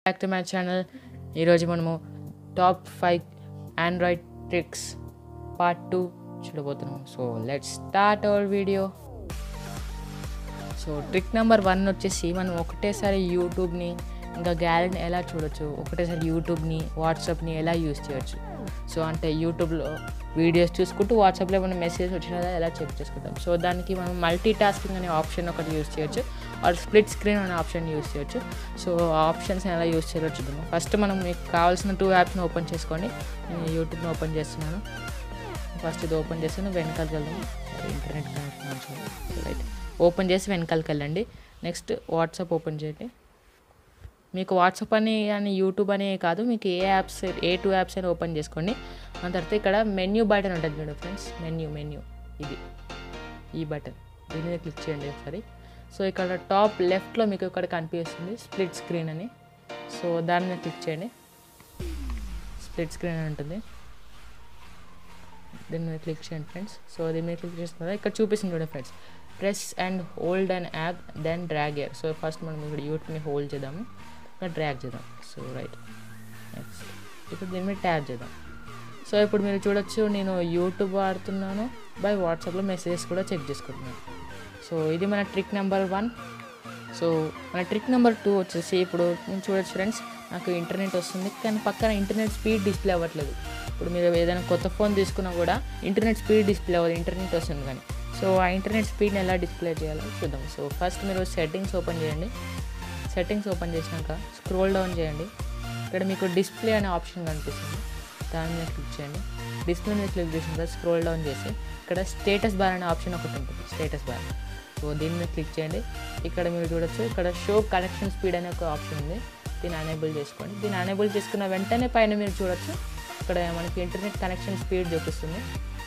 back to my channel ఈరోజు మనము top five Android tricks part two చూడబోతున్నాం so let's start our video so trick number one వచ్చేసి మనం ఒకటేసారి యూట్యూబ్ని ఇంకా గ్యాలరీని ఎలా చూడొచ్చు ఒకటేసారి యూట్యూబ్ని వాట్సాప్ని ఎలా యూస్ చేయొచ్చు సో అంటే యూట్యూబ్లో వీడియోస్ చూసుకుంటూ వాట్సాప్లో ఏమైనా మెసేజ్ వచ్చినా ఎలా చెక్ చేసుకుంటాం సో దానికి మనం మల్టీ టాస్కింగ్ అనే ఆప్షన్ ఒకటి యూస్ చేయొచ్చు ఆర్ స్ప్లిట్ స్క్రీన్ అనే ఆప్షన్ యూస్ చేయొచ్చు సో ఆ ఆప్షన్స్ ఎలా యూస్ చేయాలో చూద్దాం ఫస్ట్ మనం మీకు కావాల్సిన టూ యాప్స్ని ఓపెన్ చేసుకోండి నేను యూట్యూబ్ని ఓపెన్ చేస్తున్నాను ఫస్ట్ ఇది ఓపెన్ చేస్తాను వెనకాలకి వెళ్దాము ఇంటర్నెట్ కనెక్షన్ రైట్ ఓపెన్ చేసి వెనకాలకి వెళ్ళండి నెక్స్ట్ వాట్సాప్ ఓపెన్ చేయండి మీకు వాట్సాప్ అని కానీ యూట్యూబ్ అని కాదు మీకు ఏ యాప్స్ ఏ టూ యాప్స్ అయినా ఓపెన్ చేసుకోండి దాని తర్వాత ఇక్కడ మెన్యూ బటన్ ఉంటుంది చూడండి ఫ్రెండ్స్ మెన్యూ మెన్యూ ఇది ఈ బటన్ దీని మీద క్లిక్ చేయండి ఒకసారి సో ఇక్కడ టాప్ లెఫ్ట్లో మీకు ఇక్కడ కనిపిస్తుంది స్ప్లిట్ స్క్రీన్ అని సో దాని మీద క్లిక్ చేయండి స్ప్లిట్ స్క్రీన్ అని ఉంటుంది దీని మీద క్లిక్ చేయండి ఫ్రెండ్స్ సో దీని మీద క్లిక్ చేస్తున్నారు ఇక్కడ చూపిస్తుంది చూడండి friends press and hold and app then drag here so first మనం ఇక్కడ యూట్యూబ్ని హోల్డ్ చేద్దాము ఇక్కడ డ్రాగ్ చేద్దాం సో రైట్ నెక్స్ట్ ఇప్పుడు దీని మీద ట్యాప్ చేద్దాం సో ఇప్పుడు మీరు చూడొచ్చు నేను యూట్యూబ్ వాడుతున్నాను బై వాట్సాప్లో మెసేజెస్ కూడా చెక్ చేసుకుంటున్నాను సో ఇది మన ట్రిక్ నెంబర్ వన్ సో మన ట్రిక్ నెంబర్ టూ వచ్చేసి ఇప్పుడు నేను చూడొచ్చు ఫ్రెండ్స్ నాకు ఇంటర్నెట్ వస్తుంది కానీ పక్కన ఇంటర్నెట్ స్పీడ్ డిస్ప్లే అవ్వట్లేదు ఇప్పుడు మీరు ఏదైనా కొత్త ఫోన్ తీసుకున్నా కూడా ఇంటర్నెట్ స్పీడ్ డిస్ప్లే అవ్వదు ఇంటర్నెట్ వస్తుంది కానీ సో ఆ ఇంటర్నెట్ స్పీడ్ని ఎలా డిస్ప్లే చేయాలో చూద్దాం సో ఫస్ట్ మీరు సెట్టింగ్స్ ఓపెన్ చేయండి సెట్టింగ్స్ ఓపెన్ చేసినాక స్క్రోల్ డౌన్ చేయండి ఇక్కడ మీకు డిస్ప్లే అనే ఆప్షన్ కనిపిస్తుంది దాని మీద క్లిక్ చేయండి డిస్ప్లే మీద క్లిక్ చేసిన తర్వాత స్క్రోల్ డౌన్ చేసి ఇక్కడ స్టేటస్ బార్ అనే ఆప్షన్ ఒకటి ఉంటుంది స్టేటస్ బార్ సో దీని మీద క్లిక్ చేయండి ఇక్కడ మీరు చూడొచ్చు ఇక్కడ షో కనెక్షన్ స్పీడ్ అనే ఒక ఆప్షన్ ఉంది దీన్ని అనేబుల్ చేసుకోండి దీన్ని అనేబుల్ చేసుకున్న వెంటనే పైన మీరు చూడొచ్చు ఇక్కడ మనకి ఇంటర్నెట్ కనెక్షన్ స్పీడ్ చూపిస్తుంది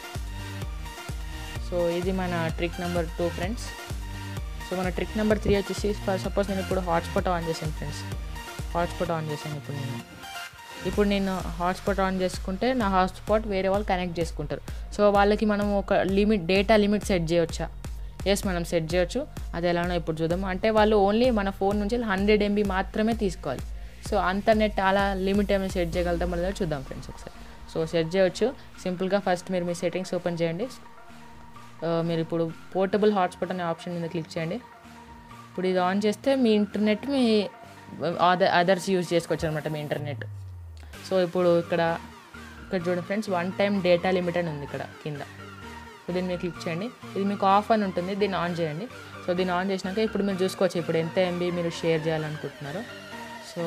సో ఇది మన trick number two friends so మన ట్రిక్ నెంబర్ త్రీ వచ్చేసి ఫర్ సపోజ్ నేను ఇప్పుడు హాట్స్పాట్ ఆన్ చేశాను ఫ్రెండ్స్ హాట్స్పాట్ ఆన్ చేశాను ఇప్పుడు నేను ఇప్పుడు నేను హాట్స్పాట్ ఆన్ చేసుకుంటే నా హాట్స్పాట్ వేరే వాళ్ళు కనెక్ట్ చేసుకుంటారు సో వాళ్ళకి మనం ఒక లిమిట్ డేటా లిమిట్ సెట్ చేయవచ్చా ఎస్ మనం సెట్ చేయొచ్చు అది ఎలానో ఇప్పుడు చూద్దాం అంటే వాళ్ళు ఓన్లీ మన ఫోన్ నుంచి హండ్రెడ్ ఎంబీ మాత్రమే తీసుకోవాలి సో అంత నెట్ అలా లిమిట్ ఏమైనా సెట్ చేయగలుగుతాం లేదా చూద్దాం ఫ్రెండ్స్ ఒకసారి సో సెట్ చేయొచ్చు సింపుల్గా ఫస్ట్ మీరు మీ సెట్టింగ్స్ ఓపెన్ చేయండి మీరు ఇప్పుడు పోర్టబుల్ హాట్స్పాట్ అనే ఆప్షన్ మీద క్లిక్ చేయండి ఇప్పుడు ఇది ఆన్ చేస్తే మీ ఇంటర్నెట్ మీ అదర్ అదర్స్ యూజ్ చేసుకోవచ్చు అనమాట మీ ఇంటర్నెట్ సో ఇప్పుడు ఇక్కడ ఇక్కడ చూడండి friends one time data limit అని ఉంది ఇక్కడ కింద సో దీన్ని మీరు క్లిక్ చేయండి ఇది మీకు ఆఫ్ అని ఉంటుంది దీన్ని ఆన్ చేయండి సో దీన్ని ఆన్ చేసినాక ఇప్పుడు మీరు చూసుకోవచ్చు ఇప్పుడు ఎంత ఎంబీ మీరు షేర్ చేయాలనుకుంటున్నారో సో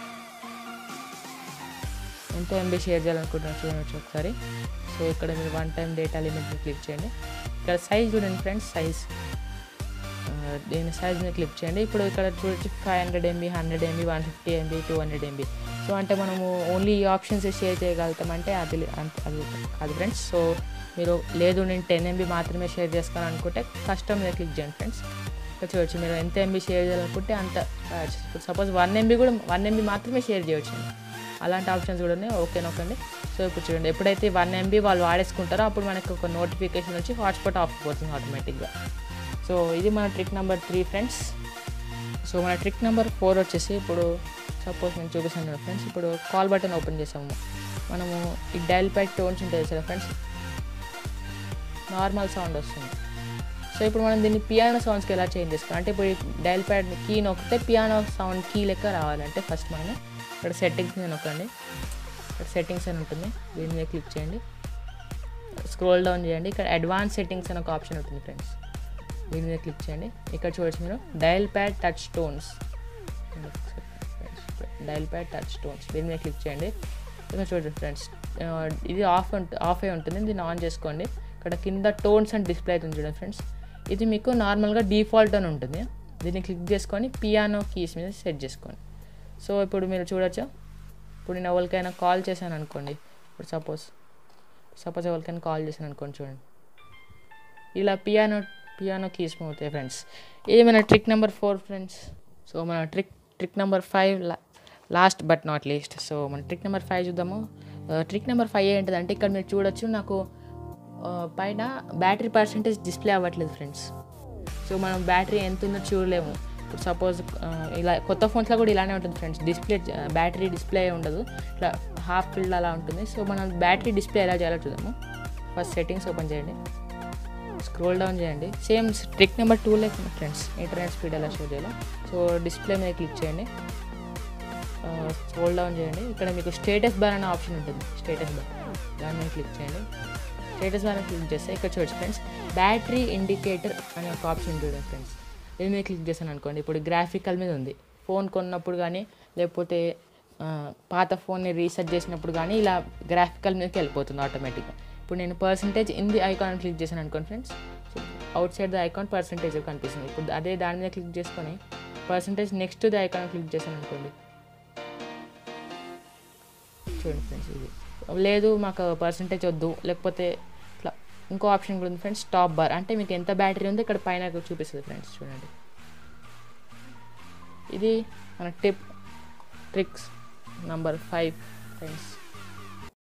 ఎంత ఎంబీ షేర్ చేయాలనుకుంటున్నారు చూడవచ్చు ఒకసారి సో ఇక్కడ మీరు one time data limit click చేయండి ఇక్కడ సైజ్ చూడండి ఫ్రెండ్స్ సైజ్ దీని సైజ్ మీద క్లిక్ చేయండి ఇప్పుడు ఇక్కడ చూడొచ్చు five hundred MB hundred MB one fifty MB two hundred MB so అంటే మనము ఓన్లీ ఈ ఆప్షన్స్ షేర్ చేయగలుగుతాం అంటే అది అది కాదు ఫ్రెండ్స్ సో మీరు లేదు నేను టెన్ ఎంబీ మాత్రమే షేర్ చేసుకోవాలనుకుంటే కష్టం మీద క్లిక్ చేయండి ఫ్రెండ్స్ ఇక్కడ చూడొచ్చు మీరు ఎంత ఎంబీ షేర్ చేయాలనుకుంటే అంత ఇప్పుడు సపోజ్ వన్ ఎంబీ కూడా వన్ ఎంబీ మాత్రమే షేర్ చేయవచ్చు అలాంటి ఆప్షన్స్ కూడా ఉన్నాయి ఓకే నొక్కండి సో ఇప్పుడు చూడండి ఎప్పుడైతే వన్ ఎంబీ వాళ్ళు వాడేసుకుంటారో అప్పుడు మనకి ఒక నోటిఫికేషన్ వచ్చి హాట్స్పాట్ ఆఫ్ అయిపోతుంది ఆటోమేటిక్గా సో ఇది మన trick number three friends so మన ట్రిక్ నెంబర్ ఫోర్ వచ్చేసి ఇప్పుడు సపోజ్ నేను చూపిస్తాను ఫ్రెండ్స్ ఇప్పుడు కాల్ బటన్ ఓపెన్ చేసాము మనము ఈ డైల్ ప్యాడ్ టోన్స్ ఉంటుంది సరే ఫ్రెండ్స్ నార్మల్ సౌండ్ వస్తుంది సో ఇప్పుడు మనం దీన్ని పియానో సౌండ్స్కి ఎలా చేంజ్ చేసుకోవాలి అంటే ఇప్పుడు డైల్ ప్యాడ్ కీ నొక్కితే పియానో సౌండ్ కీ లెక్క రావాలంటే ఫస్ట్ మనం ఇక్కడ సెట్టింగ్స్ మీద నొక్కండి ఇక్కడ సెట్టింగ్స్ అని ఉంటుంది దీని మీద క్లిక్ చేయండి స్క్రోల్ డౌన్ చేయండి ఇక్కడ అడ్వాన్స్ సెట్టింగ్స్ అని ఒక ఆప్షన్ ఉంటుంది ఫ్రెండ్స్ దీని మీద క్లిక్ చేయండి ఇక్కడ చూడొచ్చు మీరు dial pad touch tones dial pad touch tones దీని మీద క్లిక్ చేయండి ఇక్కడ చూడండి ఫ్రెండ్స్ ఇది ఆఫ్ ఆఫ్ అయి ఉంటుంది దీన్ని ఆన్ చేసుకోండి ఇక్కడ కింద టోన్స్ అండ్ డిస్ప్లే అవుతుంది చూడండి ఫ్రెండ్స్ ఇది మీకు నార్మల్గా డిఫాల్ట్ అని ఉంటుంది దీన్ని క్లిక్ చేసుకొని పియానో కీస్ మీద సెట్ చేసుకోండి సో ఇప్పుడు మీరు చూడొచ్చు ఇప్పుడు నేను ఎవరికైనా కాల్ చేశాను అనుకోండి ఇప్పుడు సపోజ్ సపోజ్ ఎవరికైనా కాల్ చేశాను అనుకోండి చూడండి ఇలా పియానో పియానో కీస్ అవుతాయి ఫ్రెండ్స్ ఇది మన trick number four friends so మన trick trick number five last but not least so మన ట్రిక్ నెంబర్ ఫైవ్ చూద్దాము ట్రిక్ నెంబర్ ఫైవ్ ఏంటిదంటే ఇక్కడ మీరు చూడొచ్చు నాకు పైన బ్యాటరీ పర్సంటేజ్ డిస్ప్లే అవ్వట్లేదు ఫ్రెండ్స్ సో మనం బ్యాటరీ ఎంత ఉందో చూడలేము ఇప్పుడు సపోజ్ ఇలా కొత్త ఫోన్స్లో కూడా ఇలానే ఉంటుంది ఫ్రెండ్స్ డిస్ప్లే బ్యాటరీ డిస్ప్లే ఉండదు ఇట్లా హాఫ్ ఫిల్డ్ అలా ఉంటుంది సో మనం బ్యాటరీ డిస్ప్లే ఎలా చేయాలో చూద్దాము ఫస్ట్ సెట్టింగ్స్ ఓపెన్ చేయండి స్క్రోల్ డౌన్ చేయండి సేమ్ ట్రిక్ నెంబర్ టూ లేకుండా ఫ్రెండ్స్ ఇంటర్నెట్ స్పీడ్ ఎలా షో చేయాలో సో డిస్ప్లే మీద క్లిక్ చేయండి స్క్రోల్ డౌన్ చేయండి ఇక్కడ మీకు స్టేటస్ బార్ అనే ఆప్షన్ ఉంటుంది స్టేటస్ బార్ దాని మీద క్లిక్ చేయండి స్టేటస్ బార్ క్లిక్ చేస్తే ఇక్కడ చూడండి ఫ్రెండ్స్ బ్యాటరీ ఇండికేటర్ అనే ఒక ఆప్షన్ ఉంటుంది ఫ్రెండ్స్ ఇది మీద క్లిక్ చేశాను అనుకోండి ఇప్పుడు గ్రాఫికల్ మీద ఉంది ఫోన్ కొన్నప్పుడు కానీ లేకపోతే ఆ, పాత ఫోన్ని రీసెట్ చేసినప్పుడు కానీ ఇలా గ్రాఫికల్ మీదకి వెళ్ళిపోతుంది ఆటోమేటిక్గా ఇప్పుడు నేను percentage in the icon click చేశాను అనుకోండి friends outside the icon percentage కనిపిస్తుంది ఇప్పుడు అదే దాని మీద క్లిక్ చేసుకొని percentage next the icon click చేశాను అనుకోండి చూడండి ఫ్రెండ్స్ ఇది లేదు మాకు పర్సంటేజ్ వద్దు లేకపోతే ఇట్లా ఇంకో ఆప్షన్ కూడా ఉంది ఫ్రెండ్స్ టాప్ బార్ అంటే మీకు ఎంత బ్యాటరీ ఉందో ఇక్కడ పైన చూపిస్తుంది ఫ్రెండ్స్ చూడండి ఇది మన tip tricks number five friends